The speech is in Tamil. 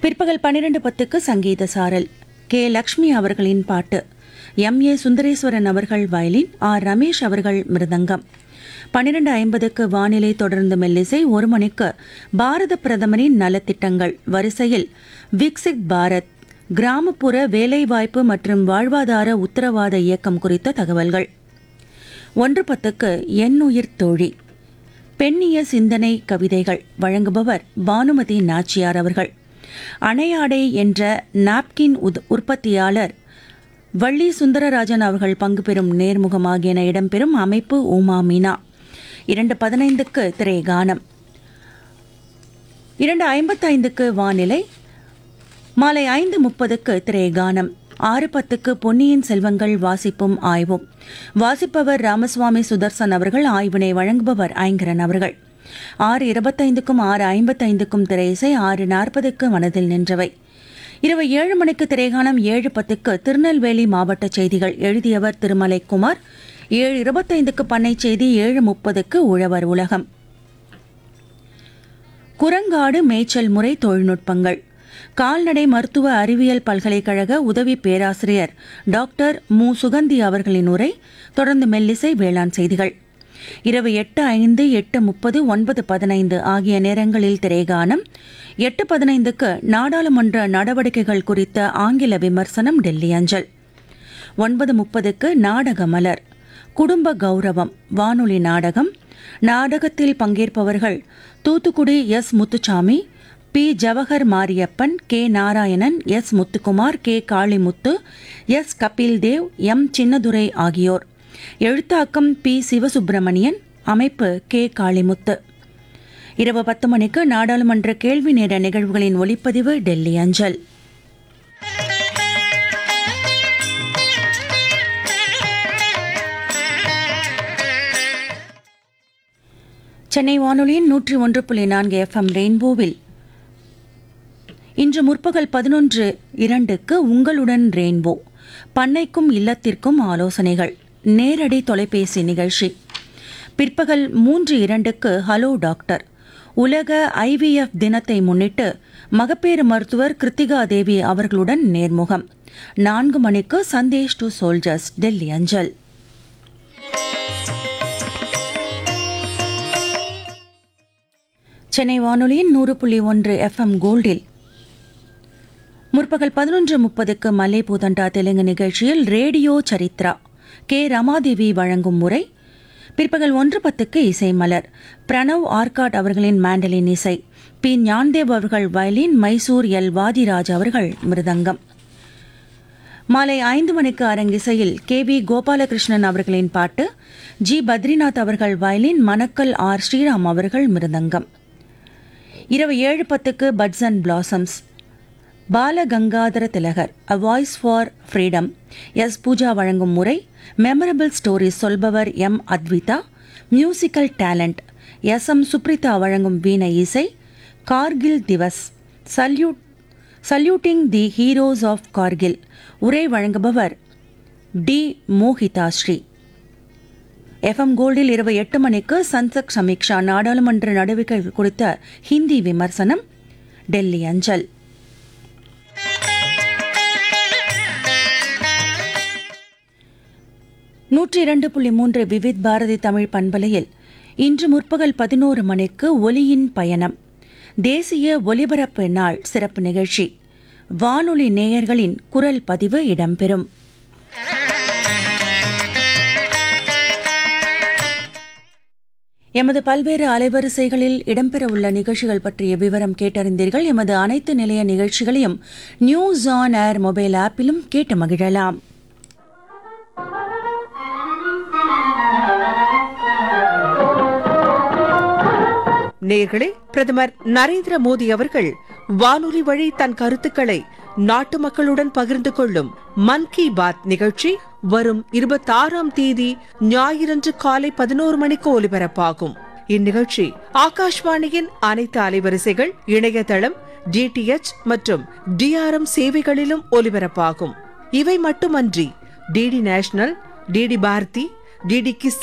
பிற்பகல் பன்னிரண்டு பத்துக்கு சங்கீத சாரல் கே லக்ஷ்மி அவர்களின் பாட்டு எம் ஏ சுந்தரேஸ்வரன் அவர்கள் வயலின் ஆர் ரமேஷ் அவர்கள் மிருதங்கம் பன்னிரண்டு ஐம்பதுக்கு வானிலை தொடர்ந்து மெல்லிசை ஒரு மணிக்கு பாரத பிரதமரின் நலத்திட்டங்கள் வரிசையில் விக்சித் பாரத் கிராமப்புற வேலைவாய்ப்பு மற்றும் வாழ்வாதார உத்தரவாத இயக்கம் குறித்த தகவல்கள் ஒன்று பத்துக்கு எண்ணுயிர் தோழி பெண்ணிய சிந்தனை கவிதைகள் வழங்குபவர் பானுமதி நாச்சியார் அவர்கள் அணையாடை என்ற நாப்கின் உத்- உற்பத்தியாளர் வள்ளி சுந்தரராஜன் அவர்கள் பங்கு பெறும் நேர்முகம் ஆகியன இடம்பெறும் அமைப்பு உமா மீனா இரண்டு பதினைந்துக்கு திரைகானம் இரண்டு ஐம்பத்தைந்துக்கு வானிலை மாலை ஐந்து முப்பதுக்கு திரைகானம் ஆறு பத்துக்கு பொன்னியின் செல்வங்கள் வாசிப்பும் ஆய்வும் வாசிப்பவர் ராமசுவாமி சுதர்சன் அவர்கள் ஆய்வினை வழங்குபவர் ஐங்கரன் அவர்கள் ஆறு இருபத்தைந்துக்கும் ஆறு ஐம்பத்தைந்துக்கும் திரையிசை ஆறு நாற்பதுக்கு மனதில் நின்றவை இரவு ஏழு மணிக்கு திரைகானம் ஏழு பத்துக்கு திருநெல்வேலி மாவட்ட செய்திகள் எழுதியவர் திருமலை குமார் ஏழு இருபத்தைந்துக்கு பண்ணை செய்தி ஏழு முப்பதுக்கு உழவர் உலகம் குரங்காடு மேய்ச்சல் முறை தொழில்நுட்பங்கள் கால்நடை மருத்துவ அறிவியல் பல்கலைக்கழக உதவி பேராசிரியர் டாக்டர் மு சுகந்தி அவர்களின் உரை தொடர்ந்து மெல்லிசை வேளாண் செய்திகள் இரவு எட்டு ஐந்து எட்டு முப்பது ஒன்பது பதினைந்து ஆகிய நேரங்களில் திரைகானம் எட்டு பதினைந்துக்கு நாடாளுமன்ற நடவடிக்கைகள் குறித்த ஆங்கில விமர்சனம் டெல்லி அஞ்சல் ஒன்பது முப்பதுக்கு நாடக மலர் குடும்ப கௌரவம் வானொலி நாடகம் நாடகத்தில் பங்கேற்பவர்கள் Thoothukudi S Muthusamy P Jawahar Mariappan K Narayanan S Muthukumar K Kalimuthu S Kapil Dev M Chinnadurai ஆகியோர் எழுத்தாக்கம் பி சிவசுப்பிரமணியன் அமைப்பு கே காளிமுத்து இரவு பத்து மணிக்கு நாடாளுமன்ற கேள்வி நேர நிகழ்வுகளின் ஒலிப்பதிவு டெல்லி அஞ்சல் சென்னை வானொலியின் நூற்றி ஒன்று புள்ளி நான்கு எஃப்எம் ரெயின்போவில் இன்று முற்பகல் பதினொன்று இரண்டுக்கு உங்களுடன் ரெயின்போ பண்ணைக்கும் இல்லத்திற்கும் ஆலோசனைகள் நேரடி தொலைபேசி நிகழ்ச்சி பிற்பகல் மூன்று இரண்டுக்கு ஹலோ டாக்டர் உலக ஐவிஎஃப் தினத்தை முன்னிட்டு மகப்பேறு மருத்துவர் கிருத்திகா தேவி அவர்களுடன் நேர்முகம் நான்கு மணிக்கு சந்தேஷ் டு சோல்ஜர்ஸ் டெல்லி அஞ்சல் சென்னை வானொலியின் நூறு புள்ளி ஒன்று எஃப்எம் கோல்டில் முற்பகல் பதினொன்று முப்பதுக்கு மல்லை பூதண்டா தெலுங்கு நிகழ்ச்சியில் ரேடியோ சரித்ரா கே ரமாதேவி வழங்கும் முறை பிற்பகல் ஒன்று பத்துக்கு இசை மலர் பிரணவ் ஆர்காட் அவர்களின் மேண்டலின் இசை பி ஞான்தேவ் அவர்கள் வயலின் மைசூர் எல் வாதிராஜ் அவர்கள் மிருதங்கம் மாலை ஐந்து மணிக்கு அரங்கிசையில் கே வி கோபாலகிருஷ்ணன் அவர்களின் பாட்டு ஜி பத்ரிநாத் அவர்கள் வயலின் மணக்கல் ஆர் ஸ்ரீராம் அவர்கள் மிருதங்கம் இரவு ஏழு பத்துக்கு buds and blossoms Balagangadhara Tilak a voice for freedom S Pooja வழங்கும் முறை மெமரபிள் ஸ்டோரிஸ் சொல்பவர் M Advitha musical talent S M Supritha வழங்கும் வீணை இசை Kargil Diwas salute saluting the heroes of Kargil உரை வழங்குபவர் டி மோஹிதா ஸ்ரீ எஃப்எம் கோல்டில் இரவு எட்டு மணிக்கு சன்சக் சமீக்ஷா நாடாளுமன்ற நடவடிக்கைகள் குறித்த ஹிந்தி விமர்சனம் டெல்லி அஞ்சல் நூற்றி இரண்டு புள்ளி மூன்று விவித் பாரதி தமிழ் பண்பலையில் இன்று முற்பகல் பதினோரு மணிக்கு ஒலியின் பயணம் தேசிய ஒலிபரப்பு நாள் சிறப்பு நிகழ்ச்சி வானொலி நேயர்களின் குரல் பதிவு இடம்பெறும் எமது பல்வேறு அலைவரிசைகளில் இடம்பெறவுள்ள நிகழ்ச்சிகள் பற்றிய விவரம் கேட்டறிந்தீர்கள் எமது அனைத்து நிலைய நிகழ்ச்சிகளையும் நியூஸ் ஆன் ஏர் மொபைல் ஆப்பிலும் கேட்டு மகிழலாம் நேர்களே பிரதமர் நரேந்திர மோடி அவர்கள் வானொலி வழி தன் கருத்துக்களை நாட்டு மக்களுடன் பகிர்ந்து கொள்ளும் மன் கி பாத் நிகழ்ச்சி வரும் இருபத்தாறாம் தேதி ஞாயிறன்று காலை பதினோரு மணிக்கு ஒலிபரப்பாகும் இந்நிகழ்ச்சி ஆகாஷ்வாணியின் அனைத்து அலைவரிசைகள் இணையதளம் டிடிஎச் மற்றும் டிஆர்எம் சேவைகளிலும் ஒலிபரப்பாகும் இவை மட்டுமன்றி DD national DD Bharati DD kiss